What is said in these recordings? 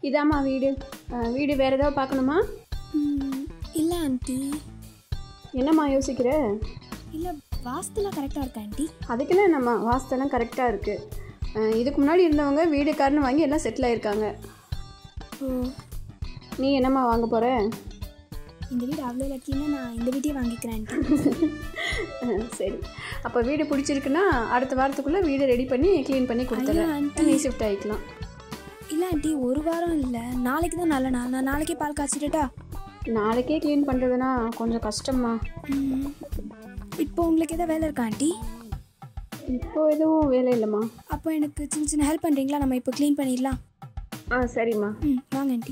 இதாம்மா வீடு அஹ், வீடு வேறு ஏதாவது பார்க்கணுமா இல்லை ஆண்டி என்னம்மா யோசிக்கிற இல்லை வாஸ்துலாம் கரெக்டாக இருக்கா ஆண்டி அதுக்கெல்லாம் என்னம்மா வாஸ்தெல்லாம் கரெக்டாக இருக்குது இதுக்கு முன்னாடி இருந்தவங்க வீடு காரணம் வாங்கி எல்லாம் செட்டில் ஆயிருக்காங்க ஓ நீ என்னம்மா வாங்க போகிற இந்த வீடு அவ்வளோ லக்கின்னா நான் இந்த வீட்டையே வாங்கிக்கிறேன் ஆண்டி சரி அப்போ வீடு பிடிச்சிருக்குன்னா அடுத்த வாரத்துக்குள்ளே வீடு ரெடி பண்ணி க்ளீன் பண்ணி கொடுத்துறேன் ஐயா, aunty. நீ ஷிஃப்ட் ஆகிக்கலாம் இல்லை ஆண்டி ஒரு வாரம் இல்லை நாளைக்கு தான் நல்ல நாள் நான் நாளைக்கே பால் காய்ச்சிட்டுட்டா நாளைக்கே க்ளீன் பண்ணுறதுனா கொஞ்சம் கஷ்டம்மா ம். இப்போ உங்களுக்கு எதாவது வேலை இருக்கா ஆண்டி இப்போ எதுவும் வேலை இல்லைம்மா அப்போ எனக்கு சின்ன சின்ன ஹெல்ப் பண்ணுறீங்களா நம்ம இப்போ க்ளீன் பண்ணிடலாம் ஆ சரிம்மா ம் வாங்க ஆண்டி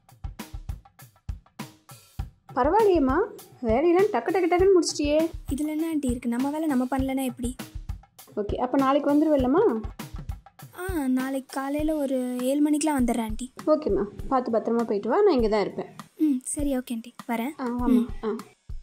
பரவாயில்லையேம்மா வேலையெல்லாம் டக்கு டக்கு டக்குன்னு முடிச்சிட்டியே இதில் என்ன ஆண்டி இருக்குது நம்ம வேலை நம்ம பண்ணலன்னா எப்படி ஓகே அப்போ நாளைக்கு வந்துடுவில்லம்மா ஆ நாளைக்கு காலையில் ஒரு ஏழு மணிக்கெலாம் வந்துடுறேன் ஆண்டி ஓகேம்மா பார்த்து பத்திரமா போயிட்டு வா நான் இங்கே தான் இருப்பேன் ம் சரி ஓகே ஆண்டி வரேன் ஆ வாம்மா ஆ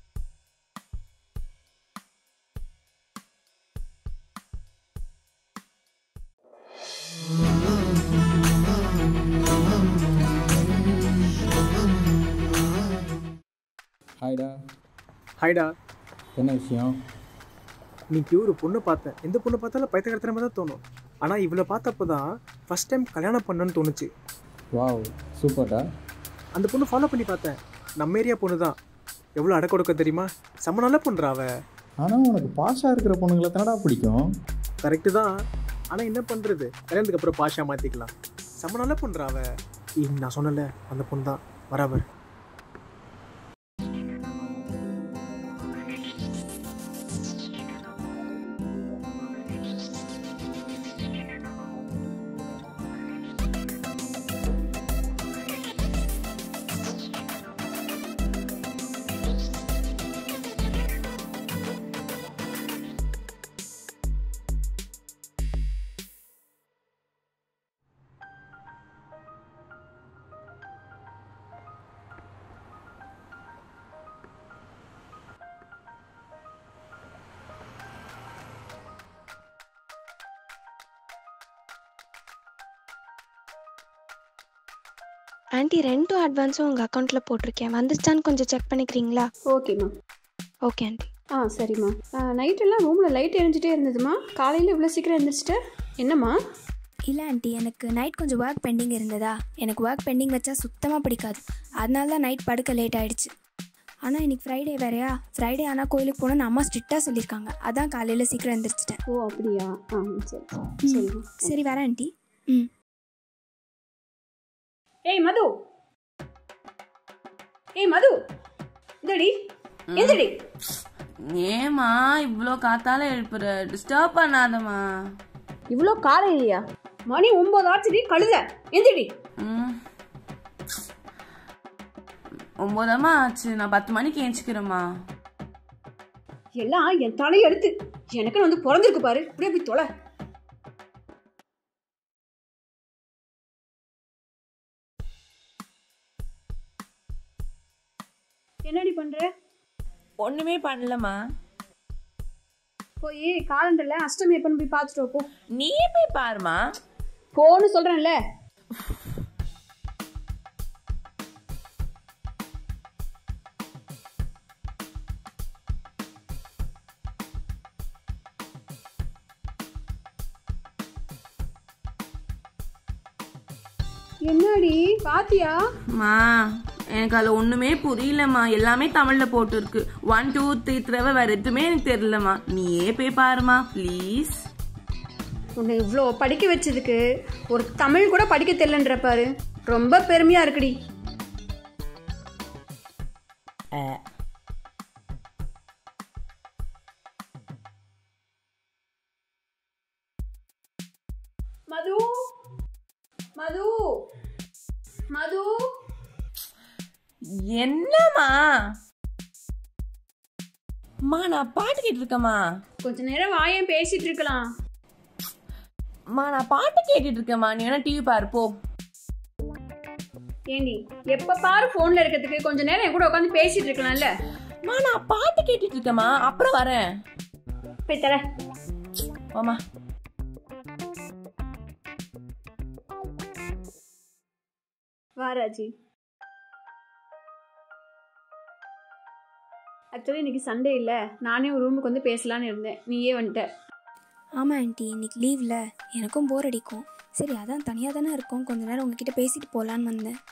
ஹாய்டா ஹாய்டா என்ன விஷயம் இன்னைக்கு ஒரு பொண்ணை பார்த்தேன் எந்த பொண்ணை பார்த்தாலும் பைத்தகரத்தனமாக தான் தோணும் ஆனால் இவளை பார்த்தப்போ தான் ஃபஸ்ட் டைம் கல்யாணம் பண்ணணும்னு தோணுச்சு வாவ் சூப்பர்டா அந்த பொண்ணு ஃபாலோ பண்ணி பார்த்தேன் நம்ம ஏரியா பொண்ணு தான் எவ்வளோ அடக்க கொடுக்க தெரியுமா செம்ம நல்ல பொண்ணுறா அவ ஆனால் உனக்கு பாஷா இருக்கிற பொண்ணுங்களை தானடா பிடிக்கும் கரெக்டு தான் ஆனால் என்ன பண்ணுறது கல்யாணத்துக்கு அப்புறம் பாஷா மாற்றிக்கலாம் செம்ம நல்ல பொண்ணுறா அவ ஏய், நான் சொன்னல அந்த பொண்ணு தான் வரவர் ஆண்டி ரெண்டும் அட்வான்ஸும் உங்கள் அக்கௌண்ட்டில் போட்டிருக்கேன் வந்துருச்சான்னு கொஞ்சம் செக் பண்ணிக்கிறீங்களா ஓகேம்மா ஓகே ஆண்டி ஆ சரிம்மா நைட்டெல்லாம் ரூமில் லைட் எரிஞ்சிட்டே இருந்ததுமா காலையில் இவ்வளோ சீக்கிரம் எழுந்திரிச்சிட்ட என்னம்மா இல்லை ஆண்டி எனக்கு நைட் கொஞ்சம் ஒர்க் பெண்டிங் இருந்ததா எனக்கு ஒர்க் பெண்டிங் வச்சா சுத்தமாக பிடிக்காது அதனால தான் நைட் படுக்க லேட் ஆயிடுச்சு ஆனால் இன்னைக்கு ஃப்ரைடே வேறையா ஃப்ரைடே ஆனால் கோயிலுக்கு போகணும்னு அம்மா ஸ்ட்ரிக்டாக சொல்லியிருக்காங்க அதான் காலையில் சீக்கிரம் எழுந்திரிச்சிட்டேன் ஓ அப்படியா ஆ சரி சரிம்மா சரி வரேன் ஆண்டி ம் ஏய் மது ஏய் மது இந்தடி எந்தடி ஏமா இவ்வளோ காத்தால எழுப்புற டிஸ்டர்ப் பண்ணாதம்மா இவ்வளோ காலையிலையா மணி ஒன்பது ஆச்சுடி கழுத எந்திரி ம். ஒன்பதாம்மா ஆச்சு நான் பத்து மணிக்கு ஏஞ்சிக்கிறேம்மா எல்லாம் என் தலையெடுத்து எனக்குன்னு வந்து பிறந்திருக்கு பாரு அப்படியே போய் தொலை என்னடி பண்ற ஒண்ணுமே பண்ணலம்மா போய் காலண்டர்ல அஷ்டமி எப்பன்னு போய் பார்த்துட்டு வா, போ நீயே போய் பாருமா போன்னு சொல்றேன்ல என்னடி பாத்தியா மா எனக்கு அதில் ஒன்றுமே புரியலம்மா எல்லாமே தமிழில் போட்டுருக்கு ஒன் டூ த்ரீ தடவை வேறு எதுவுமே எனக்கு தெரியலம்மா நீயே போய் பாருமா ப்ளீஸ் உன்னை இவ்வளோ படிக்க வச்சதுக்கு ஒரு தமிழ் கூட படிக்க தெரியலன்ற பாரு ரொம்ப பெருமையா இருக்குடி மது மது மது என்னம்மா அம்மா நான் பாட்டு கேட்டு இருக்கேம்மா கொஞ்ச நேரம் வாயேன் பேசிட்டு இருக்கலாம் அம்மா நான் பாட்டு கேட்டுட்டு இருக்கேம்மா நீ வேணா டிவி பாரு போ ஏண்டி எப்ப பாரு போன்ல இருக்கிறதுக்கு கொஞ்ச நேரம் என் கூட உட்காந்து பேசிட்டு இருக்கலாம்ல அம்மா நான் பாட்டு கேட்டுட்டு இருக்கேம்மா அப்புறம் வரேன் போய் தர போம்மா வா ராஜி ஆக்சுவலி இன்னைக்கு சண்டே இல்லை நானே ஒரு ரூமுக்கு வந்து பேசலான்னு இருந்தேன் நீயே வந்துட்ட ஆமாம் ஆண்டி இன்னைக்கு லீவில் எனக்கும் போர் அடிக்கும் சரி அதான் தனியாக தானே இருக்கோம் கொஞ்ச நேரம் உங்ககிட்ட பேசிட்டு போகலான்னு வந்தேன்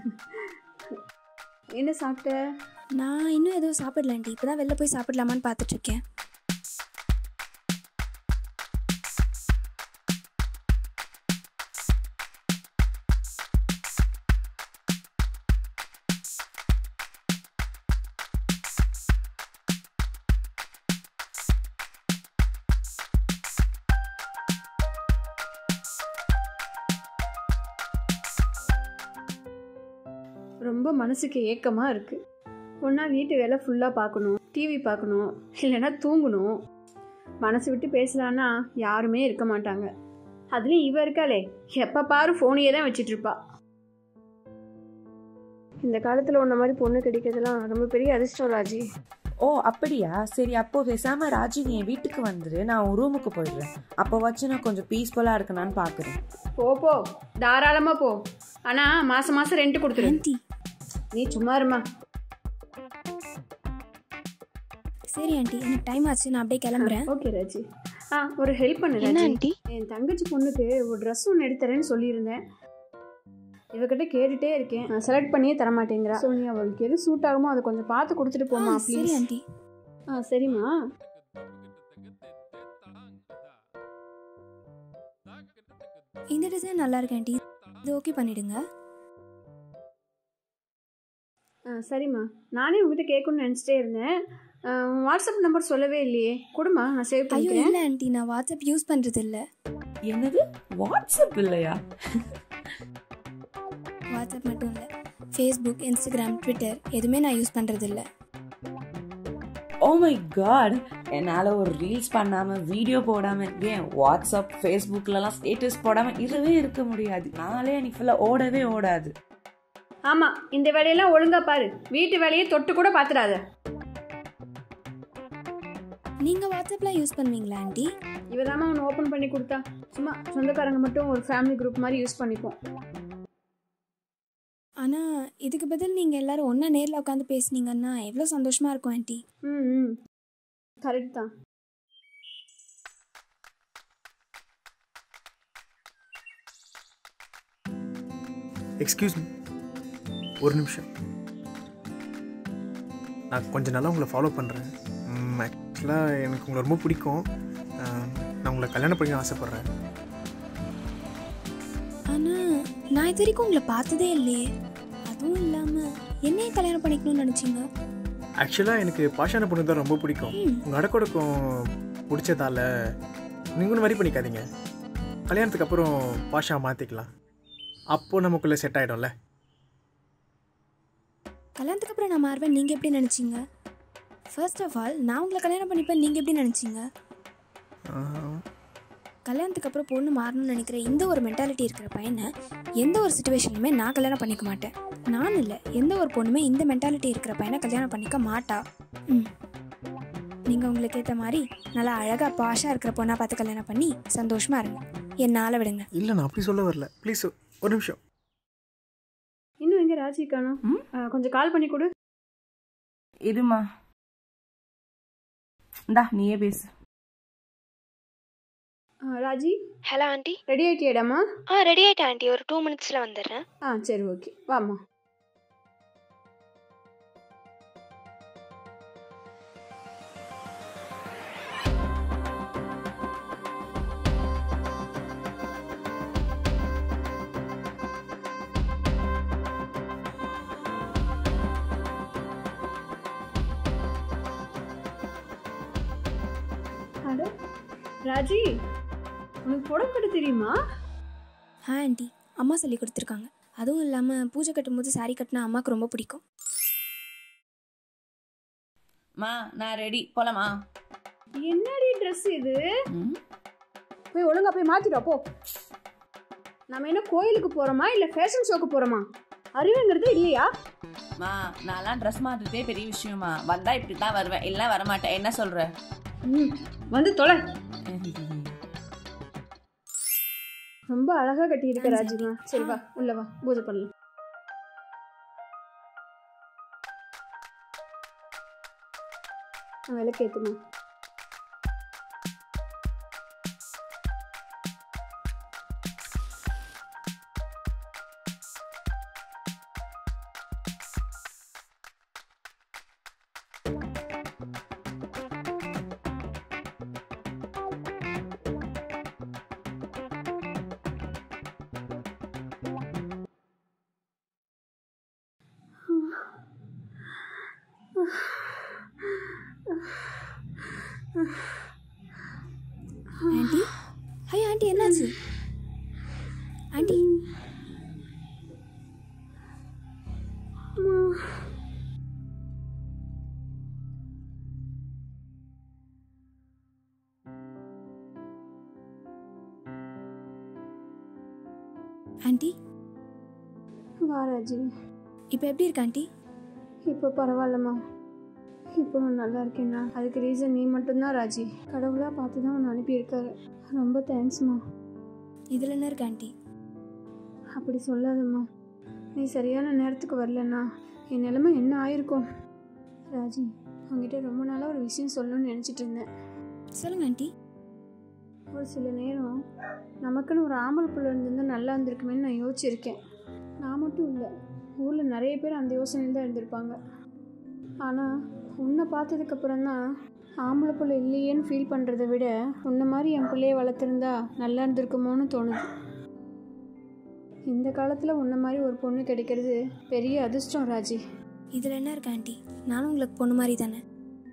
என்ன சாப்பிட்ட நான் இன்னும் எதுவும் சாப்பிடல ஆண்டி இப்போ தான் வெளில போய் சாப்பிடலாமான்னு பார்த்துட்ருக்கேன் ரொம்ப மனசுக்கு ஏக்கமாக இருக்குது ஒன்றா வீட்டு வேலை ஃபுல்லாக பார்க்கணும் டிவி பார்க்கணும் இல்லைன்னா தூங்கணும் மனசு விட்டு பேசலான்னா யாருமே இருக்க மாட்டாங்க அதுலேயும் இவ இருக்காளே எப்போ பாரு ஃபோனையே தான் வச்சிட்டு இருப்பா இந்த காலத்தில் உன்ன மாதிரி பொண்ணு கிடைக்கிறதுலாம் ரொம்ப பெரிய அதிர்ஷ்டம் ராஜி ஓ அப்படியா சரி அப்போ பேசாம ராஜி நீ என் வீட்டுக்கு வந்துரு நான் உன் ரூமுக்கு போயிடுறேன் அப்போ வச்சு நான் கொஞ்சம் பீஸ்ஃபுல்லா இருக்கணும்னு பாக்குறேன் போ போ தாராளமாக போ ஆனால் மாதம் மாதம் ரெண்ட் கொடுத்துரு ஆண்டி நீ சும்மா இருமா சரி ஆண்டி எனக்கு டைம் ஆச்சு நான் அப்படியே கிளம்புறேன் ஓகே ராஜி ஆ ஒரு ஹெல்ப் பண்ணு என்ன ராஜி ஆண்டி என் தங்கச்சி பொண்ணுக்கு ஒரு ட்ரெஸ் ஒன்று எடுத்துறேன்னு சொல்லியிருந்தேன் இவகிட்ட கேட்டுட்டே இருக்கேன் நான் செலக்ட் பண்ணியே தர மாட்டேங்கிறா ஸோ நீ அவளுக்கு எது சூட் ஆகுமோ அதை கொஞ்சம் பார்த்து கொடுத்துட்டு போமா ஆ, சரி ப்ளீஸ் ஆண்டி ஆ சரிம்மா இந்த டிசைன் நல்லா இருக்கு ஆண்டி இது ஓகே பண்ணிடுங்க ஆ சரிம்மா நானே உங்ககிட்ட கேட்கணும்னு நினச்சிட்டே இருந்தேன் ஆ, உன் வாட்ஸ்அப் நம்பர் சொல்லவே இல்லையே கொடுமா நான் சேவ் ஐயோ பண்ணிக்கிறேன் இல்லை ஆண்டி நான் வாட்ஸ்அப் யூஸ் பண்ணுறது இல்லை என்னது வாட்ஸ்அப் இல்லையா வாட்ஸ்அப் மட்டும் இல்லை ஃபேஸ்புக் இன்ஸ்டாகிராம் ட்விட்டர் எதுவுமே நான் யூஸ் பண்ணுறது இல்லை ஓ மை காட் என்னால் ஒரு ரீல்ஸ் பண்ணாமல் வீடியோ போடாமல் இருக்கேன் வாட்ஸ்அப் ஃபேஸ்புக்லலாம் ஸ்டேட்டஸ் போடாமல் இருக்கவே இருக்க முடியாது நாளே அன்னைக்கு ஃபுல்லாக ஓடவே ஓடாது ஆமாம் இந்த வேலையெல்லாம் ஒழுங்கா பாரு வீட்டு வேலையை தொட்டு கூட பார்த்துடாத நீங்கள் வாட்ஸ்அப்லாம் யூஸ் பண்ணுவீங்களா ஆண்டி இவ தாம்மா ஒன்று ஓப்பன் பண்ணி கொடுத்தா சும்மா சொந்தக்காரங்க மட்டும் ஒரு ஃபேமிலி குரூப் மாதிரி யூஸ் பண்ணிப்போம் ஆனால் இதுக்கு பதில் நீங்கள் எல்லாரும் ஒன்றா நேரில் உட்காந்து பேசுனீங்கன்னா எவ்வளோ சந்தோஷமாக இருக்கும் ஆண்டி ம் ம் கரெக்ட் தான் எக்ஸ்கியூஸ் மீ ஒரு நிமிஷம் நான் கொஞ்ச நாளாக உங்களை ஃபாலோ பண்ணுறேன் ஆக்சுவலாக எனக்கு உங்களை ரொம்ப பிடிக்கும் அஹ், நான் உங்களை கல்யாணம் பண்ணிக்க ஆசைப்பட்றேன் ஆனால் நான் இது வரைக்கும் உங்களை பார்த்ததே இல்லையே அதுவும் இல்லாமல் என்னையே கல்யாணம் பண்ணிக்கணும்னு நினச்சிங்க ஆக்சுவலாக எனக்கு பாஷான பொண்ணு தான் ரொம்ப பிடிக்கும் ம். உங்கள் அடக்கொடக்கம் பிடிச்சதால நீங்களும் வரி பண்ணிக்காதீங்க கல்யாணத்துக்கு அப்புறம் பாஷா மாற்றிக்கலாம் அப்போது நமக்குள்ளே செட் ஆகிடும்ல கல்யாணத்துக்கு அப்புறம் நான் மாறுவேன் நீங்கள் எப்படி நினச்சிங்க ஃபர்ஸ்ட் ஆஃப் ஆல் நான் உங்களை கல்யாணம் பண்ணிப்பேன் நீங்கள் எப்படி நினச்சிங்க கல்யாணத்துக்கு அப்புறம் பொண்ணு மாறணும்னு நினைக்கிற இந்த ஒரு மென்டாலிட்டி இருக்கிற பையனை எந்த ஒரு சுச்சுவேஷன்லையுமே நான் கல்யாணம் பண்ணிக்க மாட்டேன் நான் இல்லை எந்த ஒரு பொண்ணுமே இந்த மென்டாலிட்டி இருக்கிற பையனை கல்யாணம் பண்ணிக்க மாட்டா ம் நீங்கள் உங்களுக்கு ஏற்ற மாதிரி நல்லா அழகாக பாஷாக இருக்கிற பொண்ணாக பார்த்து கல்யாணம் பண்ணி சந்தோஷமாக இருங்க என்னால் விடுங்க இல்லை நான் அப்படி சொல்ல வரல ப்ளீஸ் ஒரு நிமிஷம் இன்னும் எங்கே ராஜி காணோம் ம்? ஆ, கொஞ்சம் கால் பண்ணி கொடு இருமா இந்தா நீயே பேசு ஆ, ராஜி ஹலோ ஆண்டி ரெடி ஆயிட்டியாடாமா ஆ ரெடி ஆயிட்டேன் ஆண்டி ஒரு டூ மினிட்ஸில் வந்துடுறேன் ஆ சரி ஓகே வாம்மா அட ராஜி உனக்கு புடவை கட்ட தெரியுமா ஆ ஆண்டி அம்மா சொல்லி கொடுத்துருக்காங்க அதுவும் இல்லாமல் பூஜை கட்டும்போது saree கட்டினா அம்மாவுக்கு ரொம்ப பிடிக்கும் மா நான் ரெடி போலாமா என்னடி ட்ரெஸ் இது ம் போய் ஒழுங்கா போய் மாத்திட்டு வா, போ நம்ம என்ன கோயிலுக்கு போறோமா இல்ல ஃபேஷன் ஷோக்கு போறோமா அறிவுங்கிறது இல்லையா மா நான்லாம் ட்ரெஸ் மாத்துறதே பெரிய விஷயமா வந்தா இப்படி தான் வருவேன் இல்லை வரமாட்டேன் என்ன சொல்ற ம், வந்து தொலை ரொம்ப அழகா கட்டி இருக்க ராஜிமா சரி வா உள்ள வா பூஜை பண்ணலாம் விளக்கேற்றுமா ஆண்டி ஐயோ ஆண்டி என்னாச்சு ஆண்டி ஆண்டி வா ராஜி இப்போ எப்படி இருக்கு ஆண்டி இப்போ பரவாயில்லம்மா இப்போ நான் நல்லா இருக்கேன்னா அதுக்கு ரீசன் நீ மட்டும்தான் ராஜி கடவுளாக பார்த்து தான் உன்னை அனுப்பியிருக்காரு ரொம்ப தேங்க்ஸ்மா இதில் என்ன இருக்கு ஆண்டி அப்படி சொல்லாதம்மா நீ சரியான நேரத்துக்கு வரலன்னா என் நிலைமை என்ன ஆயிருக்கும் ராஜி உங்ககிட்ட ரொம்ப நாளாக ஒரு விஷயம் சொல்லணும்னு நினச்சிட்டு இருந்தேன் சொல்லுங்க ஆண்டி ஒரு சில நேரம் நமக்குன்னு ஒரு ஆம்பளை பிள்ளை இருந்திருந்தா நல்லா இருந்திருக்குமேன்னு நான் யோசிச்சிருக்கேன் நான் மட்டும் இல்லை ஊரில் நிறைய பேர் அந்த யோசனையில் தான் இருந்திருப்பாங்க ஆனால் உன்னை பார்த்ததுக்கப்புறம் தான் ஆம்பளை பிள்ளை இல்லையேன்னு ஃபீல் பண்ணுறதை விட உன்னை மாதிரி என் பிள்ளைய வளர்த்துருந்தா நல்லா இருந்திருக்குமோன்னு தோணுது இந்த காலத்தில் உன்னை மாதிரி ஒரு பொண்ணு கிடைக்கிறது பெரிய அதிர்ஷ்டம் ராஜி இதில் என்ன இருக்கு ஆண்டி நானும் உங்களுக்கு பொண்ணு மாதிரி தானே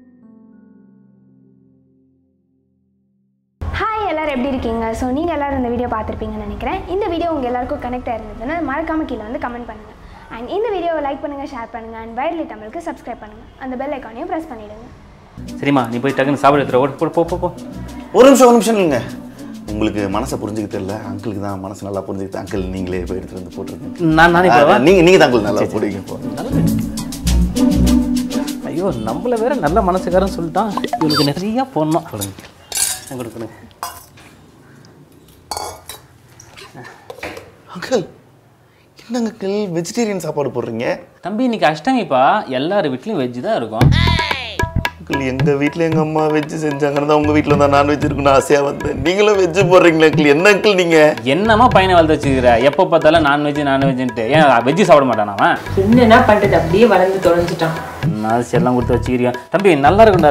ஹாய் எல்லாரும் எப்படி இருக்கீங்க ஸோ நீங்கள் எல்லாரும் இந்த வீடியோ பார்த்துருப்பீங்கன்னு நினைக்கிறேன் இந்த வீடியோ உங்கள் எல்லாருக்கும் கனெக்ட் ஆயிருந்ததுன்னா மறக்காம கீழே வந்து கமெண்ட் பண்ணுங்கள் அண்ட் இந்த வீடியோவை லைக் பண்ணுங்கள் ஷேர் பண்ணுங்கள் அண்ட் வைரலி தமிழுக்கு சப்ஸ்கிரைப் பண்ணுங்கள் அந்த பெல் ஐக்கானையும் ப்ரெஸ் பண்ணிவிடுங்க சரிம்மா நீ போய் டக்குன்னு சாப்பிட எடுத்துரு ஓடு போ போ போ ஒரு நிமிஷம் ஒரு நிமிஷம் இல்லைங்க உங்களுக்கு மனசை புரிஞ்சுக்க தெரியல அங்கிளுக்கு தான் மனசு நல்லா புரிஞ்சுக்கிட்டு அங்கிள் நீங்களே போய் எடுத்துட்டு வந்து போட்டுருங்க நான் நானே போவா ஆ, நீங்க நீங்க தான் அங்கிள் நல்லா போடுவீங்க போ ஐயோ நம்மள வேற நல்ல மனசுக்காரன் சொல்லிட்டான் இவனுக்கு நிறைய போடணும் கொடுங்க நான் கொடுக்கணும் அங்கிள் என்னங்க அங்கிள் வெஜிடேரியன் சாப்பாடு போடுறீங்க தம்பி இன்னைக்கு அஷ்டமிப்பா எல்லார் வீட்லயும் வெஜ் தான் இருக்கும் அங்கிள் எங்க வீட்ல எங்க அம்மா வெஜ் செஞ்சாங்கன்னு தான் உங்க வீட்ல தான் நான்வெஜ் இருக்குன்னு ஆசையா வந்தேன் நீங்களும் வெஜ் போடுறீங்களா அங்கிள் என்ன அங்கிள் நீங்க என்னமா பையனை வளர்த்து வச்சுக்கிற எப்போ பார்த்தாலும் நான்வெஜ் நான்வெஜ்ன்ட்டு ஏன் வெஜ் சாப்பிட மாட்டானா அவன் என்னென்ன பண்றது அப்படியே வளர்ந்து தொலைஞ்சிட்டான் நான் செல்லம் கொடுத்து வச்சுக்கிறீங்க தம்பி நல்லா இருக்கும்டா